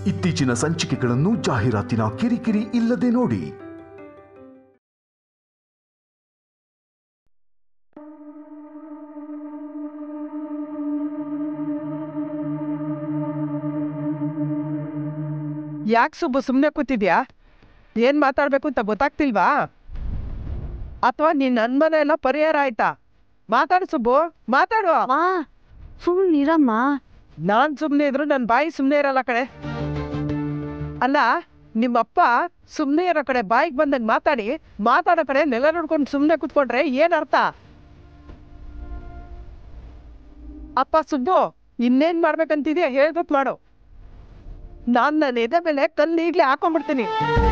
ಇತ್ತೀಚಿನ ಸಂಚಿಕೆಗಳನ್ನು ಜಾಹೀರಾತಿನ ಕಿರಿಕಿರಿ ಇಲ್ಲದೆ ನೋಡಿ ಯಾಕೆ ಸುಬ್ಬು ಸುಮ್ಮನೆ ಕೂತಿದ್ಯಾ ಏನು ಮಾತಾಡಬೇಕು ಅಂತ ಗೊತ್ತಾಗ್ತಿಲ್ವಾ ಅಥವಾ ನಿನ್ನ ಅನುಮಾನ ಎಲ್ಲ ಪರಿಹಾರ ಆಯ್ತಾ ಮಾತಾಡು ಸುಬ್ಬು ಮಾತಾಡು ಮಾ ಸುಮ್ಮನೆ ಇರಮ್ಮ ನಾನು ಸುಮ್ಮನೆ ಇದ್ರು ನನ್ನ ಬಾಯಿ ಸುಮ್ಮನೆ ಇರಲ್ಲ ಕಡೆ ಅಲ್ಲ ನಿಮ್ಮಪ್ಪ ಸುಮ್ಮನೆ ಇರೋ ಕಡೆ ಬಾಯಿಗೆ ಬಂದಂಗೆ ಮಾತಾಡಿ ಮಾತಾಡೋ ಕಡೆ ನೆಲ ನೋಡ್ಕೊಂಡು ಸುಮ್ಮನೆ ಕೂತ್ಕೊಂಡ್ರೆ ಏನು ಅರ್ಥ ಅಪ್ಪ ಸುಬ್ಬು ಇನ್ನೇನು ಮಾಡ್ಬೇಕಂತಿದ್ಯಾ ಹೇಳ್ಬೇಕು ಮಾಡು ನಾನು ನನ್ನ ಎದೆ ಮೇಲೆ ಕಲ್ಲು ಈಗಲೇ ಹಾಕೊಂಡ್ಬಿಡ್ತೀನಿ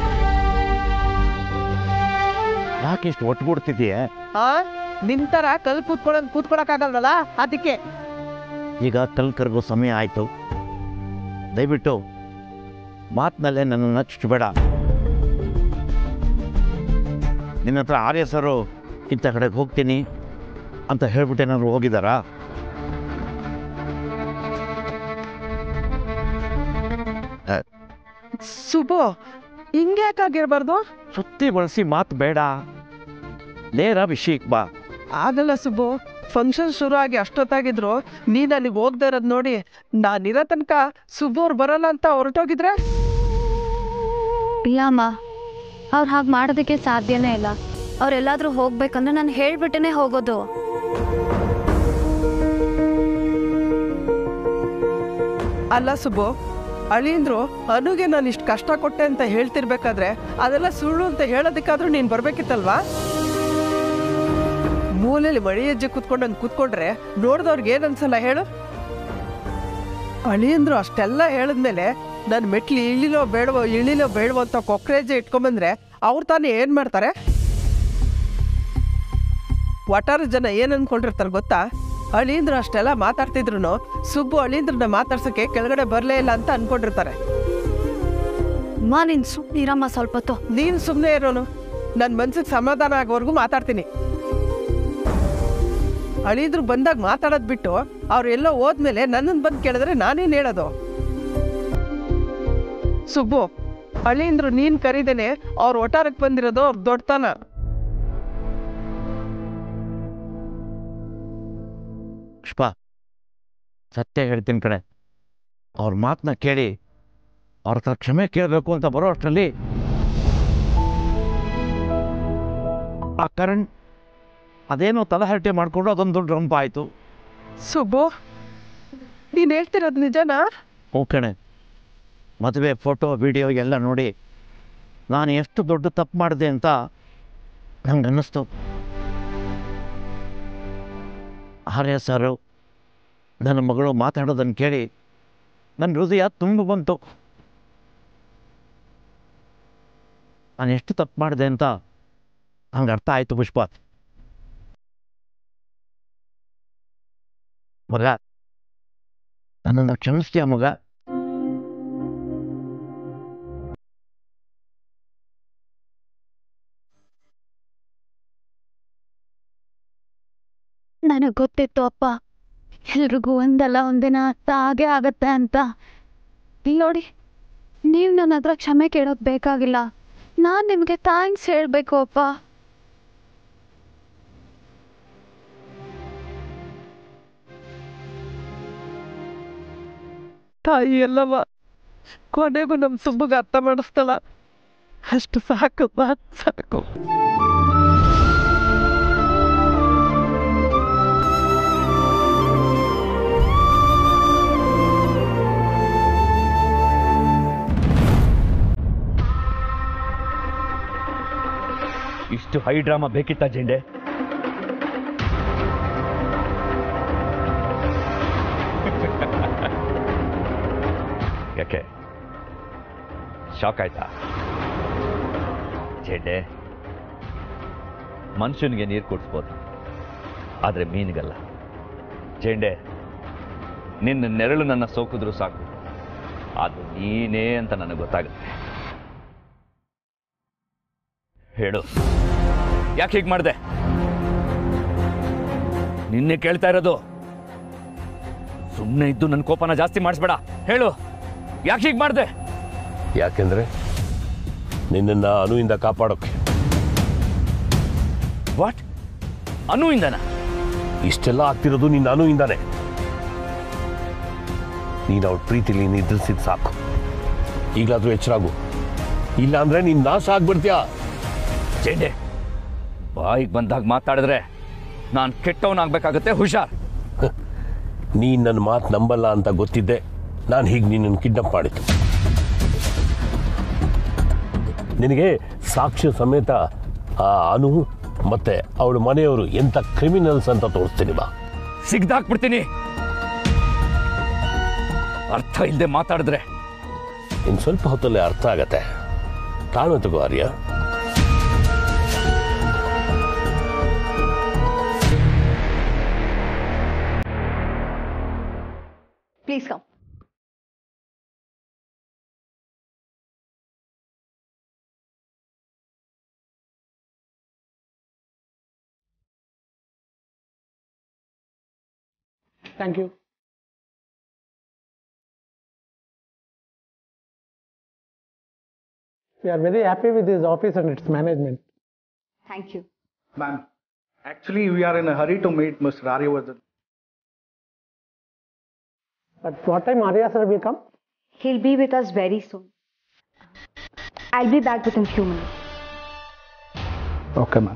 ಯಾಕೆ ಇಷ್ಟು ಒಟ್ಬಿಡ್ತಿದೀಯ ಆ ನಿನ್ ಥರ ಕಲ್ ಕೂತ್ಕೊಳ್ಳೋದು ಕೂತ್ಕೊಳಕ್ಕಾಗಲ್ವಲ್ಲ ಅದಕ್ಕೆ ಈಗ ಕಲ್ ಕರಗೋ ಸಮಯ ಆಯಿತು ದಯವಿಟ್ಟು ಮಾತಿನಲ್ಲೇ ನನ್ನನ್ನು ಚುಚ್ಚಬೇಡ ನಿನ್ನ ಹತ್ರ ಆರ್ಯ ಸರು ಇಂಥ ಕಡೆಗೆ ಹೋಗ್ತೀನಿ ಅಂತ ಹೇಳ್ಬಿಟ್ಟು ಏನಾದ್ರು ಹೋಗಿದ್ದಾರಾ ಸುಬ್ಬು ಹಿಂಗ್ಯಾಕಾಗಿರ್ಬಾರ್ದು ಸುತ್ತಿ ಬಳಸಿ ಮಾತು ಬೇಡ ನೇರ ವಿಷಯಕ್ಕೆ ಬಾ ಆಗಲ್ಲ ಸುಬ್ಬು ಫಂಕ್ಷನ್ ಶುರು ಆಗಿ ಅಷ್ಟೊತ್ತಾಗಿದ್ರು ನೀ ನನಗೆ ಹೋಗ್ದೇ ಇರೋದು ನೋಡಿ ನಾನಿರೋ ತನಕ ಸುಬ್ಬು ಅವ್ರು ಬರಲ್ಲ ಅಂತ ಹೊರಟೋಗಿದ್ರೆ ಇಲ್ಲಮ್ಮ ಅವ್ರು ಹಾಗೆ ಮಾಡೋದಕ್ಕೆ ಸಾಧ್ಯನೇ ಇಲ್ಲ ಅವ್ರೆಲ್ಲಾದ್ರೂ ಹೋಗ್ಬೇಕಂದ್ರೆ ನಾನು ಹೇಳ್ಬಿಟ್ಟೇ ಹೋಗೋದು ಅಲ್ಲ ಸುಬ್ಬು ಅಳಿಂದ್ರು ಅನುಗೆ ನಾನು ಇಷ್ಟು ಕಷ್ಟ ಕೊಟ್ಟೆ ಅಂತ ಹೇಳ್ತಿರ್ಬೇಕಾದ್ರೆ ಅದೆಲ್ಲ ಸುಳ್ಳು ಅಂತ ಹೇಳೋದಕ್ಕಾದ್ರೂ ನೀನು ಬರ್ಬೇಕಿತ್ತಲ್ವಾ ಮೂಲೆಯಲ್ಲಿ ಮಳಿ ಹೆಜ್ಜೆ ಕೂತ್ಕೊಂಡು ಹಂಗೆ ಕೂತ್ಕೊಂಡ್ರೆ ನೋಡ್ದವ್ರಿಗೆ ಏನು ಅನ್ಸಲ್ಲ ಹೇಳು ಅಳಿಯಂದ್ರು ಅಷ್ಟೆಲ್ಲ ಹೇಳಿದ್ಮೇಲೆ ನನ್ನ ಮೆಟ್ಲು ಇಳಿಲೋ ಬೇಡವೋ ಇಳಿಲೋ ಬೇಡವೋ ಅಂತ ಕೊಕ್ರೇಜೆ ಇಟ್ಕೊಂಬಂದ್ರೆ ಅವ್ರು ತಾನೇ ಏನು ಮಾಡ್ತಾರೆ ಒಟ್ಟಾರೆ ಜನ ಏನು ಅನ್ಕೊಂಡಿರ್ತಾರೆ ಗೊತ್ತಾ ಅಳೀಂದ್ರು ಅಷ್ಟೆಲ್ಲ ಮಾತಾಡ್ತಿದ್ರು ಸುಬ್ಬು ಅಳೀಂದ್ರನ್ನ ಮಾತಾಡ್ಸೋಕ್ಕೆ ಕೆಳಗಡೆ ಬರಲೇ ಇಲ್ಲ ಅಂತ ಅನ್ಕೊಂಡಿರ್ತಾರೆ ಅಮ್ಮ ನೀನು ಸುಮ್ಮನೆ ಇರಮ್ಮ ಸ್ವಲ್ಪ ಹೊತ್ತು ನೀನು ಸುಮ್ಮನೆ ಇರೋನು ನನ್ನ ಮನ್ಸಿಗೆ ಸಮಾಧಾನ ಆಗೋವರೆಗೂ ಮಾತಾಡ್ತೀನಿ ಅಳಿದ್ರು ಬಂದಾಗ ಮಾತಾಡೋದು ಬಿಟ್ಟು ಅವ್ರು ಎಲ್ಲೋ ಹೋದ್ಮೇಲೆ ನನ್ನನ್ನು ಬಂದು ಕೇಳಿದ್ರೆ ನಾನೇನು ಹೇಳೋದು ಸುಬ್ಬು ಅಳಿಂದ್ರು ನೀನು ಕರೀದೇನೆ ಅವ್ರ ಒಟ್ಟಾರಕ್ಕೆ ಬಂದಿರೋದು ಅವ್ರ ದೊಡ್ಡತನ ಪುಷ್ಪ ಸತ್ಯ ಹೇಳ್ತೀನಿ ಕಣೆ ಅವ್ರ ಮಾತನ್ನ ಕೇಳಿ ಅವ್ರ ಹತ್ರ ಕ್ಷಮೆ ಕೇಳಬೇಕು ಅಂತ ಬರೋ ಅಷ್ಟರಲ್ಲಿ ಆ ಕರಣ್ ಅದೇನೋ ತಲಹರಟೆ ಮಾಡಿಕೊಂಡು ಅದೊಂದು ದೊಡ್ಡ ರಂಪ ಆಯಿತು ಸುಬ್ಬು ನೀನು ಹೇಳ್ತಿರೋದು ನಿಜನಾ ಹ್ಞೂ ಕಣೆ ಮದುವೆ ಫೋಟೋ ವಿಡಿಯೋ ಎಲ್ಲ ನೋಡಿ ನಾನು ಎಷ್ಟು ದೊಡ್ಡ ತಪ್ಪು ಮಾಡಿದೆ ಅಂತ ನಂಗೆ ಅನ್ನಿಸ್ತು ಆರ್ಯ ಸರು ನನ್ನ ಮಗಳು ಮಾತಾಡೋದನ್ನು ಕೇಳಿ ನನ್ನ ಹೃದಯ ತುಂಬ ಬಂತು ನಾನು ಎಷ್ಟು ತಪ್ಪು ಮಾಡಿದೆ ಅಂತ ನಂಗೆ ಅರ್ಥ ಆಯಿತು ಪುಷ್ಪ ಮಗ ನನ್ನನ್ನು ಕ್ಷಮಿಸ್ತೀಯ ಮಗ ನನಗೆ ಗೊತ್ತಿತ್ತು ಅಪ್ಪ ಎಲ್ರಿಗೂ ಒಂದಲ್ಲ ಒಂದಿನ ಅರ್ಥ ಆಗೇ ಆಗತ್ತೆ ಅಂತ ಇಲ್ಲಿ ನೋಡಿ ನೀವು ನನ್ನ ಹತ್ರ ಕ್ಷಮೆ ಕೇಳೋದು ಬೇಕಾಗಿಲ್ಲ ನಾನು ನಿಮಗೆ ಥ್ಯಾಂಕ್ಸ್ ಹೇಳಬೇಕು ಅಪ್ಪ ತಾಯಿ ಎಲ್ಲವ ಕೊನೆಗೂ ನಮ್ಮ ಸುಬ್ಬಗೆ ಅರ್ಥ ಮಾಡಿಸ್ತಾಳ ಅಷ್ಟು ಸಾಕು ಮಾತ್ ಸಾಕು ಇಷ್ಟು ಹೈ ಡ್ರಾಮಾ ಬೇಕಿತ್ತ ಜೆಂಡೆ ಯಾಕೆ ಶಾಕ್ ಆಯ್ತಾ ಜೆಂಡೆ ಮನುಷ್ಯನಿಗೆ ನೀರು ಕುಡಿಸ್ಬೋದು ಆದರೆ ಮೀನಿಗಲ್ಲ ಜೆಂಡೆ ನಿನ್ನ ನೆರಳು ನನ್ನ ಸೋಕಿದ್ರು ಸಾಕು ಅದು ನೀನೇ ಅಂತ ನನಗೆ ಗೊತ್ತಾಗುತ್ತೆ ಹೇಳು ಯಾಕೆ ಹೀಗೆ ಮಾಡಿದೆ ನಿನ್ನೆ ಕೇಳ್ತಾ ಇರೋದು ಸುಮ್ಮನೆ ಇದ್ದು ನನ್ನ ಕೋಪನ ಜಾಸ್ತಿ ಮಾಡಿಸ್ಬೇಡ ಹೇಳು ಯಾಕೆ ಹೀಗೆ ಮಾಡಿದೆ ಯಾಕೆಂದ್ರೆ ನಿನ್ನನ್ನ ಅನುವಿಂದ ಕಾಪಾಡೋಕೆ ವಾಟ್ ಅನುವಿಂದನ ಇಷ್ಟೆಲ್ಲ ಆಗ್ತಿರೋದು ನಿನ್ನ ಅನುವಿಂದಾನೆ ನೀನು ಅವಳ ಪ್ರೀತಿಲಿ ನಿದ್ರಿಸಿದ್ ಸಾಕು ಈಗಲಾದ್ರೂ ಎಚ್ಚರಾಗು ಇಲ್ಲ ಅಂದ್ರೆ ನೀನ್ ನಾಶ ಆಗ್ಬಿಡ್ತೀಯ ಜೇಂಡೆ ಬಾಯಿಗೆ ಬಂದಾಗ ಮಾತಾಡಿದ್ರೆ ನಾನು ಕೆಟ್ಟವನಾಗಬೇಕಾಗತ್ತೆ ಹುಷಾರ್ ನೀನ್ ನನ್ನ ಮಾತು ನಂಬಲ್ಲ ಅಂತ ಗೊತ್ತಿದ್ದೆ ನಾನು ಹೀಗೆ ನಿನ್ನನ್ನು ಕಿಡ್ನಾಪ್ ಮಾಡಿದ್ದು ನಿನಗೆ ಸಾಕ್ಷ್ಯ ಸಮೇತ ಆ ಅನು ಮತ್ತೆ ಅವಳ ಮನೆಯವರು ಎಂಥ ಕ್ರಿಮಿನಲ್ಸ್ ಅಂತ ತೋರಿಸ್ತೀನಿ ಬಾ ಸಿಗ್ದಾಕ್ಬಿಡ್ತೀನಿ ಅರ್ಥ ಇಲ್ಲದೆ ಮಾತಾಡಿದ್ರೆ ಇನ್ನು ಸ್ವಲ್ಪ ಹೊತ್ತಲ್ಲೇ ಅರ್ಥ ಆಗತ್ತೆ ತಾಳ್ಮೆ ತಗೋ Arya please come thank you We are very happy with this office and its management. Thank you Ma'am, actually, we are in a hurry to meet Mr. Aryavardhan. But what time Arya sir will come? He'll be with us very soon. I'll be back within few minutes. Okay, ma'am.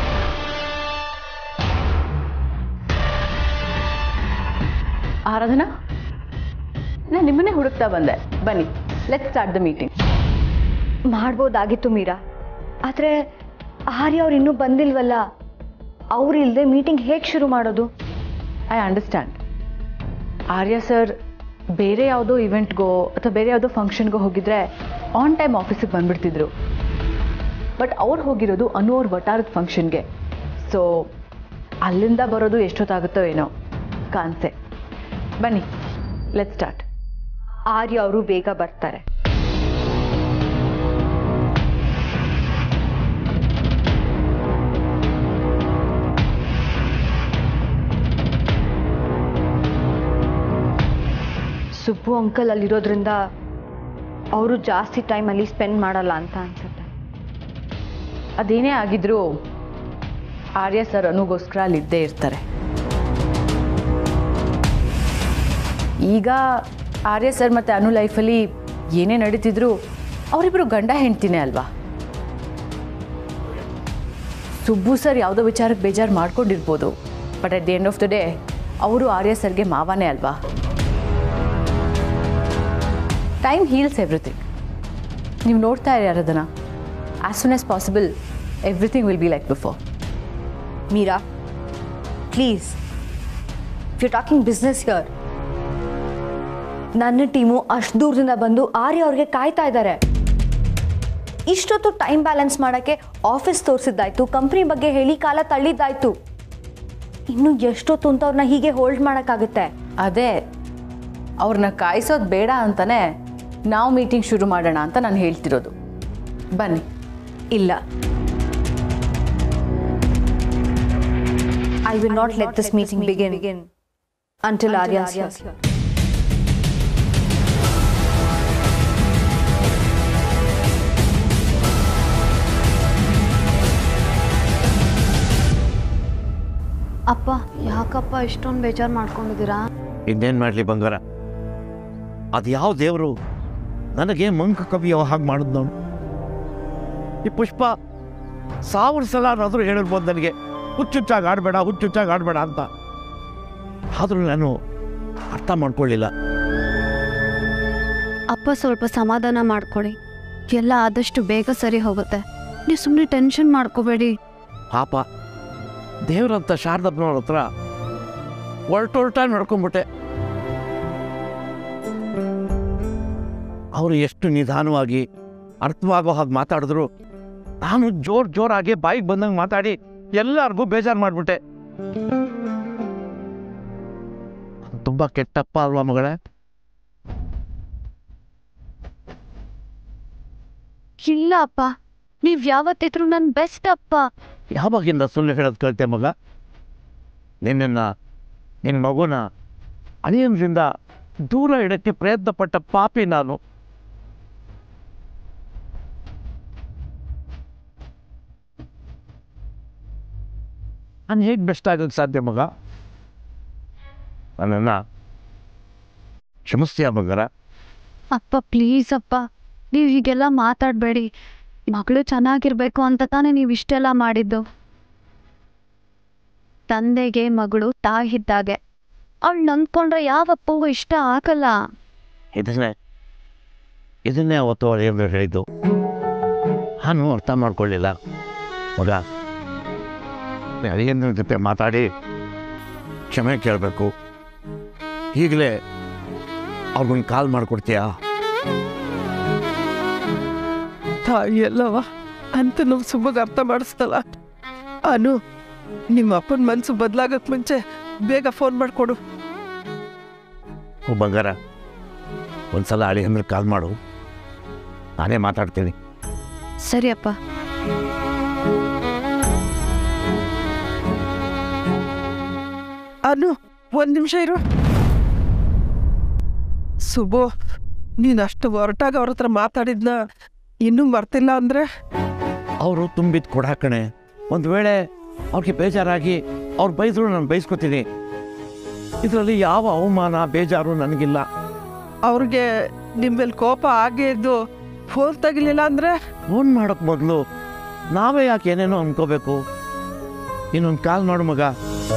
Aradhana ನಾನು ನಿಮ್ಮನ್ನೇ ಹುಡುಕ್ತಾ ಬಂದೆ ಬನ್ನಿ let start the meeting ಮಾಡ್ಬೋದಾಗಿತ್ತು ಮೀರಾ ಆದರೆ ಆರ್ಯ ಅವ್ರು ಇನ್ನೂ ಬಂದಿಲ್ವಲ್ಲ ಅವ್ರು ಇಲ್ಲದೆ ಮೀಟಿಂಗ್ ಹೇಗೆ ಶುರು ಮಾಡೋದು ಐ ಅಂಡರ್ಸ್ಟ್ಯಾಂಡ್ ಆರ್ಯ ಸರ್ ಬೇರೆ ಯಾವುದೋ ಇವೆಂಟ್ಗೋ ಅಥವಾ ಬೇರೆ ಯಾವುದೋ ಫಂಕ್ಷನ್ಗೋ ಹೋಗಿದ್ರೆ ಆನ್ ಟೈಮ್ ಆಫೀಸಿಗೆ ಬಂದ್ಬಿಡ್ತಿದ್ರು ಬಟ್ ಅವ್ರು ಹೋಗಿರೋದು ಅನು ಅವ್ರ ವಟಾರದ ಫಂಕ್ಷನ್ಗೆ ಸೊ ಅಲ್ಲಿಂದ ಬರೋದು ಎಷ್ಟೊತ್ತಾಗುತ್ತೋ ಏನೋ ಕಾನ್ಸೆ ಬನ್ನಿ ಲೆಟ್ ಸ್ಟಾರ್ಟ್ ಆರ್ಯ ಅವರು ಬೇಗ ಬರ್ತಾರೆ ಸುಬ್ಬು ಅಂಕಲ್ ಅಲ್ಲಿರೋದ್ರಿಂದ ಅವರು ಜಾಸ್ತಿ ಟೈಮ್ ಅಲ್ಲಿ ಸ್ಪೆಂಡ್ ಮಾಡಲ್ಲ ಅಂತ ಅನ್ಸುತ್ತೆ ಅದೇನೇ ಆಗಿದ್ರೂ ಆರ್ಯ ಸರ್ ಅನುಗೋಸ್ಕರ ಅಲ್ಲಿ ಇದ್ದೇ ಇರ್ತಾರೆ ಈಗ ಆರ್ಯ ಸರ್ ಮತ್ತು ಅನು ಲೈಫಲ್ಲಿ ಏನೇ ನಡೀತಿದ್ರು ಅವರಿಬ್ಬರು ಗಂಡ ಹೆಂಡ್ತಿನೇ ಅಲ್ವಾ ಸುಬ್ಬು ಸರ್ ಯಾವುದೋ ವಿಚಾರಕ್ಕೆ ಬೇಜಾರು ಮಾಡ್ಕೊಂಡಿರ್ಬೋದು but at the end of the day ಅವರು ಆರ್ಯ ಸರ್ಗೆ ಮಾವನೇ ಅಲ್ವಾ ಟೈಮ್ ಹೀಲ್ಸ್ ಎವ್ರಿಥಿಂಗ್ ನೀವು ನೋಡ್ತಾ ಇರಿ ಯಾರದನ್ನ as soon as possible everything will be like before Meera please you talking business here ನನ್ನ ಟೀಮು ಅಷ್ಟು ದೂರದಿಂದ ಬಂದು ಆರ್ಯ ಅವ್ರಿಗೆ ಕಾಯ್ತಾ ಇದ್ದಾರೆ ಇಷ್ಟೊತ್ತು ಟೈಮ್ ಬ್ಯಾಲೆನ್ಸ್ ಮಾಡೋಕ್ಕೆ ಆಫೀಸ್ ತೋರಿಸಿದ್ದಾಯ್ತು ಕಂಪ್ನಿ ಬಗ್ಗೆ ಹೇಳಿ ಕಾಲ ತಳ್ಳಿದ್ದಾಯ್ತು ಇನ್ನು ಎಷ್ಟೊತ್ತು ಅಂತ ಅವ್ರನ್ನ ಹೀಗೆ ಹೋಲ್ಡ್ ಮಾಡೋಕ್ಕಾಗುತ್ತೆ ಅದೇ ಅವ್ರನ್ನ ಕಾಯಿಸೋದು ಬೇಡ ಅಂತಾನೆ ನಾವು ಮೀಟಿಂಗ್ ಶುರು ಮಾಡೋಣ ಅಂತ ನಾನು ಹೇಳ್ತಿರೋದು ಬನ್ನಿ ಇಲ್ಲ I will not let this meeting begin until Arya ಅಪ್ಪ ಯಾಕಪ್ಪ ಇಷ್ಟೊಂದು ಬೇಜಾರು ಮಾಡ್ಕೊಂಡಿದ್ದೀರಾ ಇನ್ನೇನು ಮಾಡಲಿ ಬಂಗಾರ ಅದು ಯಾವ ದೇವರು ನನಗೆ ಮಂಕ ಕವಿಯೋ ಹಾಗೆ ಮಾಡಿದ್ ನೋಡು ಈ ಪುಷ್ಪ ಸಾವಿರ ಸಲ ಆದರೂ ಹೇಳಿರ್ಬೋದು ನನಗೆ ಹುಚ್ಚುಚ್ಚಾಗಿ ಆಡಬೇಡ ಹುಚ್ಚುಚ್ಚಾಗಿ ಆಡಬೇಡ ಅಂತ ಆದರೂ ನಾನು ಅರ್ಥ ಮಾಡ್ಕೊಳ್ಳಿಲ್ಲ ಅಪ್ಪ ಸ್ವಲ್ಪ ಸಮಾಧಾನ ಮಾಡ್ಕೊಳ್ಳಿ ಎಲ್ಲ ಆದಷ್ಟು ಬೇಗ ಸರಿ ಹೋಗುತ್ತೆ ನೀವು ಸುಮ್ಮನೆ ಟೆನ್ಷನ್ ಮಾಡ್ಕೋಬೇಡಿ ಪಾಪ ದೇವ್ರಂತ ಶಾರದಪ್ಪನವ್ರ ಹತ್ರ ಒರ್ಟೊರ್ಟ ನಡ್ಕೊಂಬಿಟ್ಟೆ ಅವರು ಎಷ್ಟು ನಿಧಾನವಾಗಿ ಅರ್ಥವಾಗೋ ಹಾಗೆ ಮಾತಾಡಿದ್ರು ನಾನು ಜೋರ್ ಜೋರಾಗಿ ಬಾಯಿಗೆ ಬಂದಂಗೆ ಮಾತಾಡಿ ಎಲ್ಲರಿಗೂ ಬೇಜಾರು ಮಾಡಿಬಿಟ್ಟೆ ತುಂಬ ಕೆಟ್ಟಪ್ಪ ಅಲ್ವಾ ಮಗಳೇ ಇಲ್ಲ ಅಪ್ಪ ನೀವು ಯಾವತ್ತಿದ್ರು ನನ್ನ ಬೆಸ್ಟ್ ಅಪ್ಪ ಯಾವಾಗಿಂದ ಸುಳ್ಳು ಹೇಳೋದು ಕಲಿತೆ ಮಗ ನಿನ್ನನ್ನು ನಿನ್ನ ಮಗುನ ಅಳಿಯನ್ರಿಂದ ದೂರ ಇಡಕ್ಕೆ ಪ್ರಯತ್ನ ಪಟ್ಟ ಪಾಪಿ ನಾನು ನಾನು ಹೇಗೆ ಬೆಸ್ಟ್ ಆಗೋಕ್ಕೆ ಸಾಧ್ಯ ಮಗ ನನ್ನನ್ನು ಕ್ಷಮಿಸ್ತೀಯ ಮಗರ ಅಪ್ಪ ಪ್ಲೀಸ್ ಅಪ್ಪ ನೀವು ಹೀಗೆಲ್ಲ ಮಾತಾಡಬೇಡಿ ಮಗಳು ಚೆನ್ನಾಗಿರ್ಬೇಕು ಅಂತ ತಾನೇ ನೀವು ಇಷ್ಟೆಲ್ಲ ಮಾಡಿದ್ದು ತಂದೆಗೆ ಮಗಳು ತಾಯಿದ್ದಾಗೆ ಅವಳು ನಂಬ್ಕೊಂಡ್ರೆ ಯಾವ ಅಪ್ಪಗೂ ಇಷ್ಟ ಆಗಲ್ಲ ಇದನ್ನೇ ಇದನ್ನೇ ಅವತ್ತು ಏನು ಹೇಳಿದ್ದು ನಾನು ಅರ್ಥ ಮಾಡ್ಕೊಳ್ಳಿಲ್ಲ ಮಗ ಅದೇನ ಜೊತೆ ಮಾತಾಡಿ ಕ್ಷಮೆ ಕೇಳಬೇಕು ಈಗಲೇ ಅವ್ರಿಗೊಂದು ಕಾಲ್ ಮಾಡಿಕೊಡ್ತೀಯಾ ತಾಯಿ ಅಲ್ಲವ ಅಂತ ನಾವು ಸುಮ್ಮಗ ಅರ್ಥ ಮಾಡಿಸ್ತಲ್ಲ ಅನು ನಿಮ್ಮ ಅಪ್ಪನ ಮನಸ್ಸು ಬದಲಾಗಕ್ಕೆ ಮುಂಚೆ ಬೇಗ ಫೋನ್ ಮಾಡಿಕೊಡು ಓ ಬಂಗಾರ ಒಂದ್ಸಲ ಅಳಿ ಅಂದ್ರೆ ಕಾಲ್ ಮಾಡು ನಾನೇ ಮಾತಾಡ್ತೀನಿ ಸರಿ ಅಪ್ಪ ಅನು ಒಂದು ನಿಮಿಷ ಇರು ಸುಬು ನೀನು ಅಷ್ಟು ಹೊರಟಾಗ ಅವ್ರ ಹತ್ರ ಮಾತಾಡಿದ್ನ ಇನ್ನೂ ಮರ್ತಿಲ್ಲ ಅಂದರೆ ಅವರು ತುಂಬಿದ ಕೊಡ ಕಣೆ ಒಂದು ವೇಳೆ ಅವ್ರಿಗೆ ಬೇಜಾರಾಗಿ ಅವ್ರು ಬೈದ್ರು ನಾನು ಬೈಸ್ಕೊತೀನಿ ಇದರಲ್ಲಿ ಯಾವ ಅವಮಾನ ಬೇಜಾರು ನನಗಿಲ್ಲ ಅವ್ರಿಗೆ ನಿಮ್ಮ ಮೇಲೆ ಕೋಪ ಆಗೇ ಇದ್ದು ಫೋನ್ ತೆಗಿಲಿಲ್ಲ ಅಂದರೆ ಫೋನ್ ಮಾಡೋಕ್ಕೆ ಮೊದಲು ನಾವೇ ಯಾಕೆ ಏನೇನೋ ಅನ್ಕೋಬೇಕು ಇನ್ನೊಂದು ಕಾಲ್ ಮಾಡು ಮಗ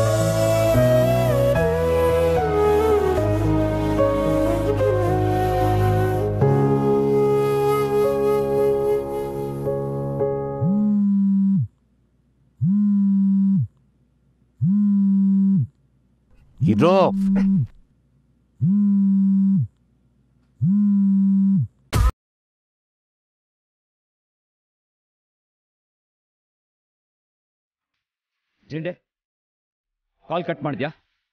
ಇದು ಜಿಂಡೆ ಕಾಲ್ ಕಟ್ ಮಾಡಿದ್ಯಾ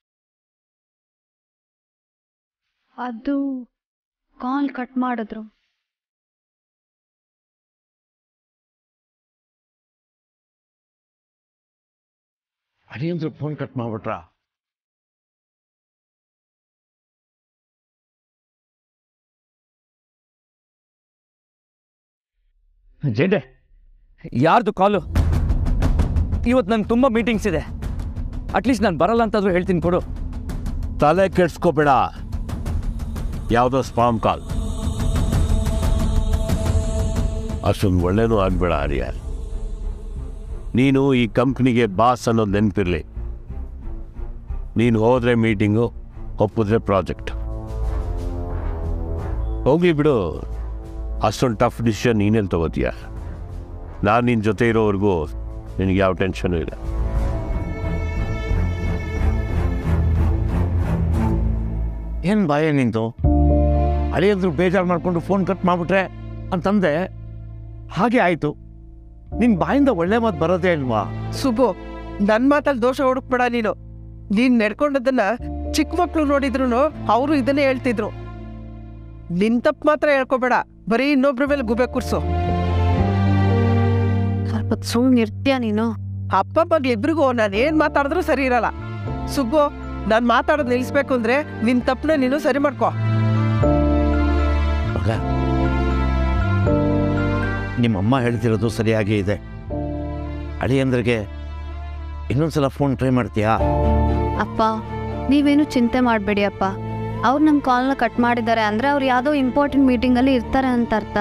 ಅದು ಕಾಲ್ ಕಟ್ ಮಾಡಿದ್ರು ಅಡಿಯಂದ್ರು ಫೋನ್ ಕಟ್ ಮಾಡ್ಬಿಟ್ರಾ ಜೇಂಡೆ ಯಾರ್ದು ಕಾಲು ಇವತ್ತು ನಂಗೆ ತುಂಬ ಮೀಟಿಂಗ್ಸ್ ಇದೆ ಅಟ್ಲೀಸ್ಟ್ ನಾನು ಬರಲ್ಲ ಅಂತಾದ್ರೂ ಹೇಳ್ತೀನಿ ಕೊಡು ತಲೆ ಕೆಡ್ಸ್ಕೋಬೇಡ ಯಾವುದೋ ಸ್ಪಾಮ್ ಕಾಲ್ ಅಷ್ಟೊಂದು ಒಳ್ಳೇನೂ ಆಗಬೇಡ ಆರ್ಯ ನೀನು ಈ ಕಂಪ್ನಿಗೆ ಬಾಸ್ ಅನ್ನೋದು ನೆನಪಿರಲಿ ನೀನು ಹೋದ್ರೆ ಮೀಟಿಂಗು ಒಪ್ಪಿದ್ರೆ ಪ್ರಾಜೆಕ್ಟ್ ಹೋಗ್ಲಿ ಬಿಡು ಅಷ್ಟೊಂದು ಟಫ್ ಡಿಸಿಷನ್ ನೀನೇನು ತಗೋತೀಯ ನಾನು ನಿನ್ನ ಜೊತೆ ಇರೋವರೆಗೂ ನಿನಗೆ ಯಾವ ಟೆನ್ಷನೂ ಇಲ್ಲ ಏನು ಬಾಯ ನಿಂತು ಅಳಿಯಂದ್ರು ಬೇಜಾರು ಮಾಡಿಕೊಂಡು ಫೋನ್ ಕಟ್ ಮಾಡಿಬಿಟ್ರೆ ಅಂತಂದೆ ಹಾಗೆ ಆಯಿತು ನಿನ್ನ ಬಾಯಿಂದ ಒಳ್ಳೆ ಮಾತು ಬರೋದೇ ಇಲ್ವಾ ಸುಬು ನನ್ನ ಮಾತಲ್ಲಿ ದೋಷ ಹುಡುಕ್ಬೇಡ ನೀನು ನೀನ್ ನಡ್ಕೊಂಡದನ್ನ ಚಿಕ್ಕ ಮಕ್ಳು ನೋಡಿದ್ರು ಅವರು ಇದನ್ನೇ ಹೇಳ್ತಿದ್ರು ನಿನ್ ತಪ್ಪು ಮಾತ್ರ ಹೇಳ್ಕೊಬೇಡ ಬರೀ ಇನ್ನೊಬ್ರ ಮೇಲೆ ಗುಬೆ ಕೂರ್ಸು ಸ್ವಲ್ಪ ಸುಮ್ಮನೆ ಇರ್ತೀಯ ನೀನು ಅಪ್ಪ ಮಗ್ಳು ಇಬ್ರಿಗೂ ನಾನು ಏನ್ ಮಾತಾಡಿದ್ರು ಸರಿ ಇರಲ್ಲ ಸುಬ್ಬು ನಾನು ಮಾತಾಡೋದು ನಿಲ್ಲಿಸ್ಬೇಕು ಅಂದ್ರೆ ನಿನ್ ತಪ್ಪನ್ನ ನೀನು ಸರಿ ಮಾಡ್ಕೋ ಮಗ ನಿಮ್ಮಮ್ಮ ಹೇಳ್ತಿರೋದು ಸರಿಯಾಗಿ ಇದೆ ಅಳಿಯಂದ್ರಿಗೆ ಇನ್ನೊಂದ್ಸಲ ಫೋನ್ ಟ್ರೈ ಮಾಡ್ತೀಯಾ ಅಪ್ಪ ನೀವೇನು ಚಿಂತೆ ಮಾಡಬೇಡಿ ಅಪ್ಪ ಅವ್ರು ನಮ್ಮ ಕಾಲ್ನ ಕಟ್ ಮಾಡಿದ್ದಾರೆ ಅಂದರೆ ಅವ್ರು ಯಾವುದೋ ಇಂಪಾರ್ಟೆಂಟ್ ಮೀಟಿಂಗಲ್ಲಿ ಇರ್ತಾರೆ ಅಂತ ಅರ್ಥ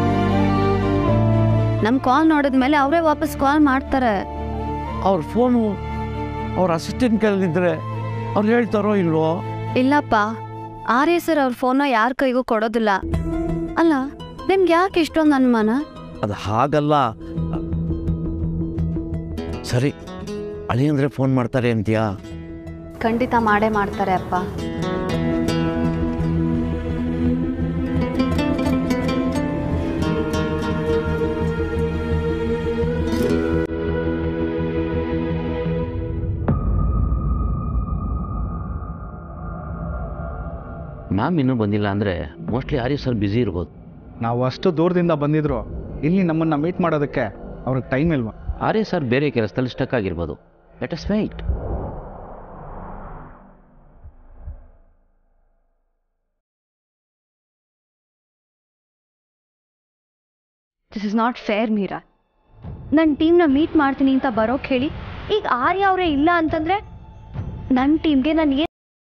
ನಮ್ಮ ಕಾಲ್ ನೋಡಿದ್ಮೇಲೆ ಅವರೇ ವಾಪಸ್ ಕಾಲ್ ಮಾಡ್ತಾರೆ ಅವ್ರ ಫೋನು ಅವ್ರ ಅಸಿಸ್ಟೆಂಟ್ ಕೈಲಿದ್ರೆ ಅವ್ರು ಹೇಳ್ತಾರೋ ಇಲ್ವೋ ಇಲ್ಲಪ್ಪ ಆರ್ಯ ಸರ್ ಅವ್ರ ಫೋನ್ನ ಯಾರ ಕೈಗೂ ಕೊಡೋದಿಲ್ಲ ಅಲ್ಲ ನಿಮ್ಗೆ ಯಾಕೆ ಇಷ್ಟೊಂದು ಅನುಮಾನ ಅದು ಹಾಗಲ್ಲ ಸರಿ ಅಳಿಯಂದ್ರೆ ಫೋನ್ ಮಾಡ್ತಾರೆ ಅಂತೀಯಾ ಖಂಡಿತ ಮಾಡೇ ಮಾಡ್ತಾರೆ ಅಪ್ಪ ಮ್ಯಾಮ್ ಇನ್ನೂ ಬಂದಿಲ್ಲ ಅಂದರೆ ಮೋಸ್ಟ್ಲಿ ಆರ್ಯ ಸರ್ ಬ್ಯುಸಿ ಇರ್ಬೋದು ನಾವು ಅಷ್ಟು ದೂರದಿಂದ ಬಂದಿದ್ರು ಇಲ್ಲಿ ನಮ್ಮನ್ನು ಮೀಟ್ ಮಾಡೋದಕ್ಕೆ ಅವ್ರಿಗೆ ಟೈಮ್ ಇಲ್ವಾ ಆರ್ಯ ಸರ್ ಬೇರೆ ಕೆಲಸದಲ್ಲಿ ಸ್ಟಕ್ ಆಗಿರ್ಬೋದು let us wait this is not fair Meera ನನ್ನ ಟೀಮ್ನ ಮೀಟ್ ಮಾಡ್ತೀನಿ ಅಂತ ಬರೋಕ್ಕೆ ಹೇಳಿ ಈಗ ಆರ್ಯ ಅವರೇ ಇಲ್ಲ ಅಂತಂದರೆ ನನ್ನ ಟೀಮ್ಗೆ ನಾನು ಏನು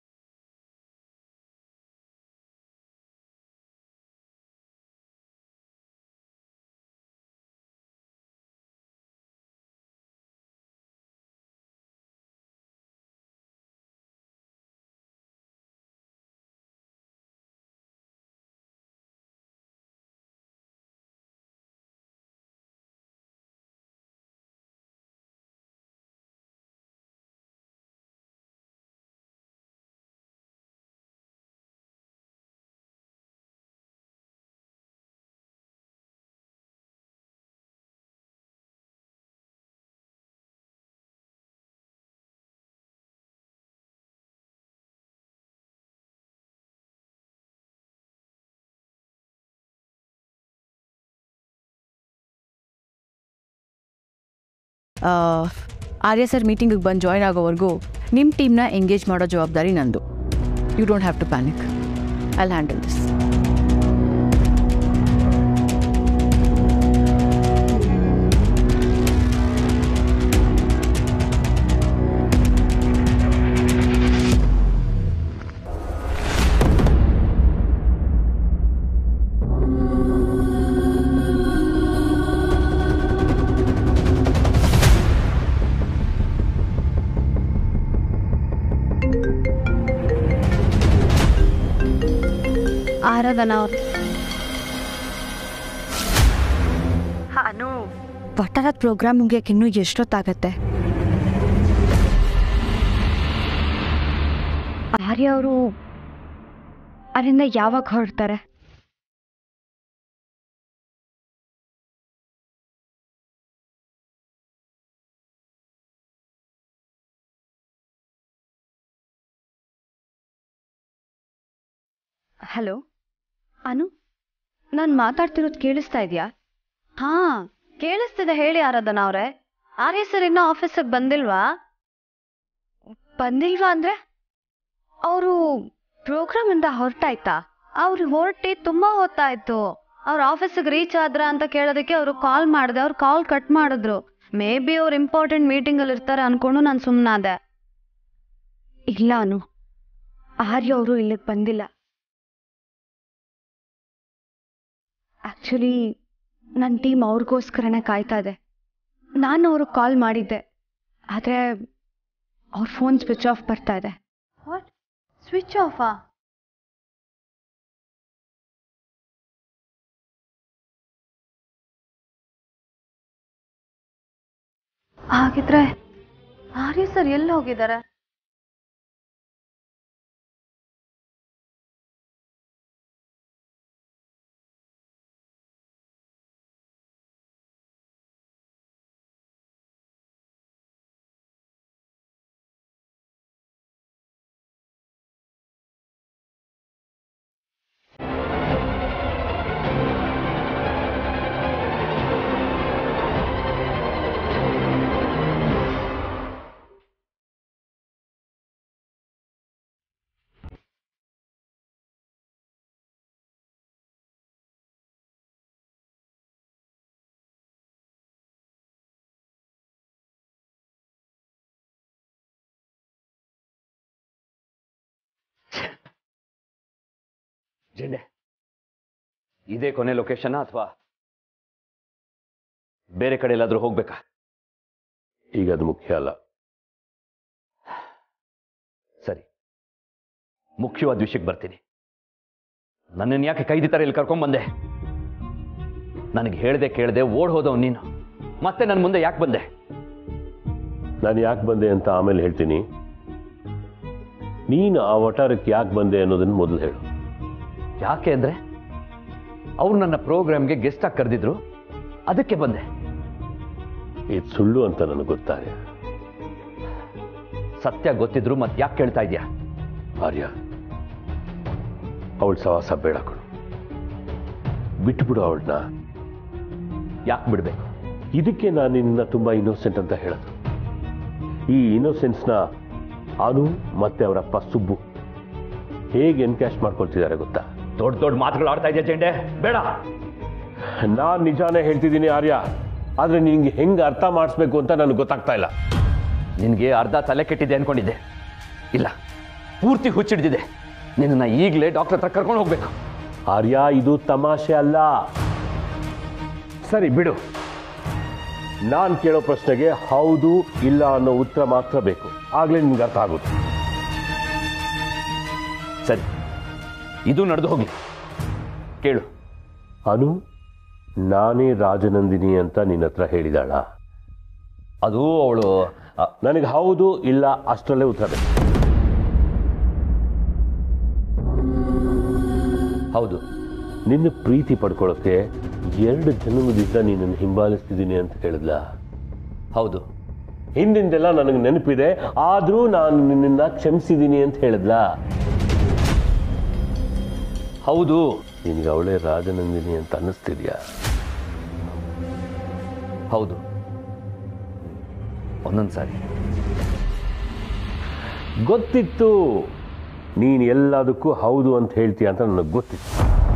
ಆರ್ಯ ಸರ್ ಮೀಟಿಂಗಿಗೆ ಬಂದು ಜಾಯ್ನ್ ಆಗೋವರೆಗೂ ನಿಮ್ಮ ಟೀಮ್ನ ಎಂಗೇಜ್ ಮಾಡೋ ಜವಾಬ್ದಾರಿ ನಂದು you don't have to panic I handle this Aradhana ಅವ್ರು ಅನು ವಟಾರದ ಪ್ರೋಗ್ರಾಮ್ ಮುಗಿಯಕ್ಕೆ ಇನ್ನೂ ಎಷ್ಟೊತ್ತಾಗತ್ತೆ ಆರ್ಯ ಅವರು ಅಲ್ಲಿಂದ ಯಾವಾಗ ಹೊರಡ್ತಾರೆ ಹಲೋ ಅನು ನಾನು ಮಾತಾಡ್ತಿರೋದು ಕೇಳಿಸ್ತಾ ಇದೆಯಾ ಹಾ ಕೇಳಿಸ್ತಿದೆ ಹೇಳಿ ಆರಾಧನಾ ಅವರೇ ಆರ್ಯ ಸರ್ ಇನ್ನೂ ಆಫೀಸಿಗೆ ಬಂದಿಲ್ವಾ ಬಂದಿಲ್ವಾ ಅಂದ್ರೆ ಅವರು ಪ್ರೋಗ್ರಾಮ್ ಇಂದ ಹೊರಟಾಯ್ತಾ ಅವ್ರು ಹೊರಟಿ ತುಂಬಾ ಹೊತ್ತಾಯ್ತು ಅವ್ರ ಆಫೀಸಿಗೆ ರೀಚ್ ಆದ್ರ ಅಂತ ಕೇಳೋದಕ್ಕೆ ಅವರು ಕಾಲ್ ಮಾಡಿದೆ ಅವ್ರು ಕಾಲ್ ಕಟ್ ಮಾಡಿದ್ರು ಮೇ ಬಿ ಅವ್ರು ಇಂಪಾರ್ಟೆಂಟ್ ಮೀಟಿಂಗ್ ಅಲ್ಲಿ ಇರ್ತಾರೆ ಅನ್ಕೊಂಡು ನಾನು ಸುಮ್ಮನಾದೆ ಇಲ್ಲ ಅನು ಆರ್ಯ ಅವರು ಇಲ್ಲಿಗೆ ಬಂದಿಲ್ಲ ಆಕ್ಚುಲಿ ನನ್ನ ಟೀಮ್ ಅವ್ರಿಗೋಸ್ಕರನೇ ಕಾಯ್ತಾ ಇದೆ ನಾನು ಅವ್ರಿಗೆ ಕಾಲ್ ಮಾಡಿದ್ದೆ ಆದರೆ ಅವ್ರ ಫೋನ್ ಸ್ವಿಚ್ ಆಫ್ ಬರ್ತಾ ಇದೆ ವಾಟ್ ಸ್ವಿಚ್ ಆಫಾ ಹಾಗಿದ್ರೆ ಆರ್ಯ ಸರ್ ಎಲ್ಲಿ ಹೋಗಿದ್ದಾರೆ ಜೆಂಡೆ ಇದೇ ಕೊನೆ ಲೊಕೇಶನ್ ಅಥವಾ ಬೇರೆ ಕಡೆ ಎಲ್ಲಾದ್ರೂ ಹೋಗ್ಬೇಕಾ ಈಗ ಅದು ಮುಖ್ಯ ಅಲ್ಲ ಸರಿ ಮುಖ್ಯವಾದ ವಿಷಯಕ್ಕೆ ಬರ್ತೀನಿ ನನ್ನನ್ನು ಯಾಕೆ ಕೈದಿತಾರೆ ಇಲ್ಲಿ ಕರ್ಕೊಂಬಂದೆ ನನಗೆ ಹೇಳ್ದೆ ಕೇಳ್ದೆ ಓಡ್ ಹೋದವ್ ನೀನು ಮತ್ತೆ ನನ್ನ ಮುಂದೆ ಯಾಕೆ ಬಂದೆ ನಾನು ಯಾಕೆ ಬಂದೆ ಅಂತ ಆಮೇಲೆ ಹೇಳ್ತೀನಿ ನೀನು ಆ ವಟಾರಕ್ಕೆ ಯಾಕೆ ಬಂದೆ ಅನ್ನೋದನ್ನು ಮೊದಲು ಹೇಳು ಯಾಕೆ ಅಂದ್ರೆ ಅವ್ರು ನನ್ನ ಪ್ರೋಗ್ರಾಮ್ಗೆ ಗೆಸ್ಟ್ ಆಗಿ ಕರೆದಿದ್ರು ಅದಕ್ಕೆ ಬಂದೆ ಇದು ಸುಳ್ಳು ಅಂತ ನನಗೆ ಗೊತ್ತಾಗ ಸತ್ಯ ಗೊತ್ತಿದ್ರು ಮತ್ತೆ ಯಾಕೆ ಕೇಳ್ತಾ ಇದೀಯಾ ಆರ್ಯ ಅವಳ ಸವಾಸ ಬೇಡ ಕಣು ಬಿಟ್ಬಿಡು ಅವಳನ್ನ ಯಾಕೆ ಬಿಡ್ಬೇಕು ಇದಕ್ಕೆ ನಾನು ನಿನ್ನ ತುಂಬಾ ಇನ್ನೋಸೆಂಟ್ ಅಂತ ಹೇಳೋದು ಈ ಇನ್ನೋಸೆನ್ಸ್ನ ಅನು ಮತ್ತೆ ಅವರಪ್ಪ ಸುಬ್ಬು ಹೇಗೆ ಎನ್ಕ್ಯಾಶ್ ಮಾಡ್ಕೊಳ್ತಿದ್ದಾರೆ ಗೊತ್ತಾ ದೊಡ್ಡ ದೊಡ್ಡ ಮಾತುಗಳು ಆಡ್ತಾ ಇದೆಯಾ ಜೆಂಡೆ ಬೇಡ ನಾನು ನಿಜಾನೇ ಹೇಳ್ತಿದ್ದೀನಿ ಆರ್ಯ ಆದರೆ ನಿನಗೆ ಹೆಂಗೆ ಅರ್ಥ ಮಾಡಿಸ್ಬೇಕು ಅಂತ ನನಗೆ ಗೊತ್ತಾಗ್ತಾ ಇಲ್ಲ ನಿನಗೆ ಅರ್ಧ ತಲೆ ಕೆಟ್ಟಿದೆ ಅನ್ಕೊಂಡಿದ್ದೆ ಇಲ್ಲ ಪೂರ್ತಿ ಹುಚ್ಚಿಡ್ದಿದೆ ನಿನ್ನನ್ನು ಈಗಲೇ ಡಾಕ್ಟರ್ ಹತ್ರ ಕರ್ಕೊಂಡು ಹೋಗ್ಬೇಕು ಆರ್ಯ ಇದು ತಮಾಷೆ ಅಲ್ಲ ಸರಿ ಬಿಡು ನಾನು ಕೇಳೋ ಪ್ರಶ್ನೆಗೆ ಹೌದು ಇಲ್ಲ ಅನ್ನೋ ಉತ್ತರ ಮಾತ್ರ ಬೇಕು ಆಗಲೇ ನಿನ್ಗೆ ಅರ್ಥ ಆಗುತ್ತೆ ಸರಿ ಇದು ನಡೆದು ಹೋಗ್ಲಿ ಕೇಳು ಅನು ನಾನೇ ರಾಜನಂದಿನಿ ಅಂತ ನಿನ್ನ ಹತ್ರ ಹೇಳಿದಾಳ ಅದು ಅವಳು ನನಗೆ ಹೌದು ಇಲ್ಲ ಅಷ್ಟರಲ್ಲೇ ಉತ್ತರ ಬೇಕು ಹೌದು ನಿನ್ನ ಪ್ರೀತಿ ಪಡ್ಕೊಳ್ಳೋಕೆ ಎರಡು ಜನ್ಮದಿಂದ ನಿನ್ನನ್ನು ಹಿಂಬಾಲಿಸ್ತಿದ್ದೀನಿ ಅಂತ ಹೇಳಿದ್ಲ ಹೌದು ಹಿಂದಿಂದೆಲ್ಲ ನನಗೆ ನೆನಪಿದೆ ಆದರೂ ನಾನು ನಿನ್ನನ್ನು ಕ್ಷಮಿಸಿದ್ದೀನಿ ಅಂತ ಹೇಳಿದ್ಲ ಹೌದು ನಿನಗೆ ಅವಳೇ ರಾಜನಂದಿನಿ ಅಂತ ಅನ್ನಿಸ್ತಿದ್ಯಾ ಹೌದು ಒಂದೊಂದು ಸಾರಿ ಗೊತ್ತಿತ್ತು ನೀನು ಎಲ್ಲದಕ್ಕೂ ಹೌದು ಅಂತ ಹೇಳ್ತೀಯ ಅಂತ ನನಗೆ ಗೊತ್ತಿತ್ತು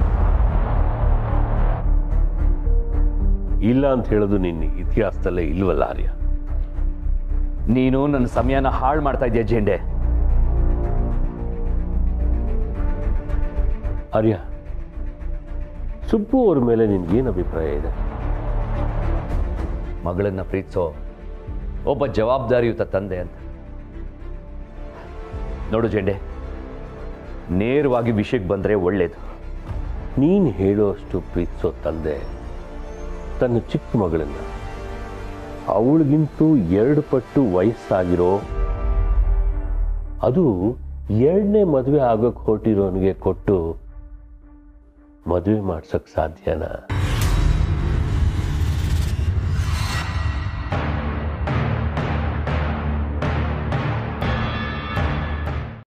ಇಲ್ಲ ಅಂತ ಹೇಳೋದು ನಿನ್ನ ಇತಿಹಾಸದಲ್ಲೇ ಇಲ್ವಲ್ಲ ಆರ್ಯ ನೀನು ನನ್ನ ಸಮಯನ ಹಾಳು ಮಾಡ್ತಾ ಇದೆಯಾ ಜೇಂಡೆ ಆರ್ಯ ಸುಬ್ಬು ಅವ್ರ ಮೇಲೆ ನಿನ್ಗೇನು ಅಭಿಪ್ರಾಯ ಇದೆ ಮಗಳನ್ನ ಪ್ರೀತಿಸೋ ಒಬ್ಬ ಜವಾಬ್ದಾರಿಯುತ ತಂದೆ ಅಂತ ನೋಡು ಜೆಂಡೆ ನೇರವಾಗಿ ವಿಷಯಕ್ಕೆ ಬಂದರೆ ಒಳ್ಳೇದು ನೀನು ಹೇಳೋಷ್ಟು ಪ್ರೀತಿಸೋ ತಂದೆ ತನ್ನ ಚಿಕ್ಕ ಮಗಳನ್ನ ಅವಳಿಗಿಂತೂ ಎರಡು ಪಟ್ಟು ವಯಸ್ಸಾಗಿರೋ ಅದು ಎರಡನೇ ಮದುವೆ ಆಗೋಕ್ಕೆ ಹೊರಟಿರೋನಿಗೆ ಕೊಟ್ಟು ಮದುವೆ ಮಾಡ್ಸೋಕ್ಕೆ ಸಾಧ್ಯನಾ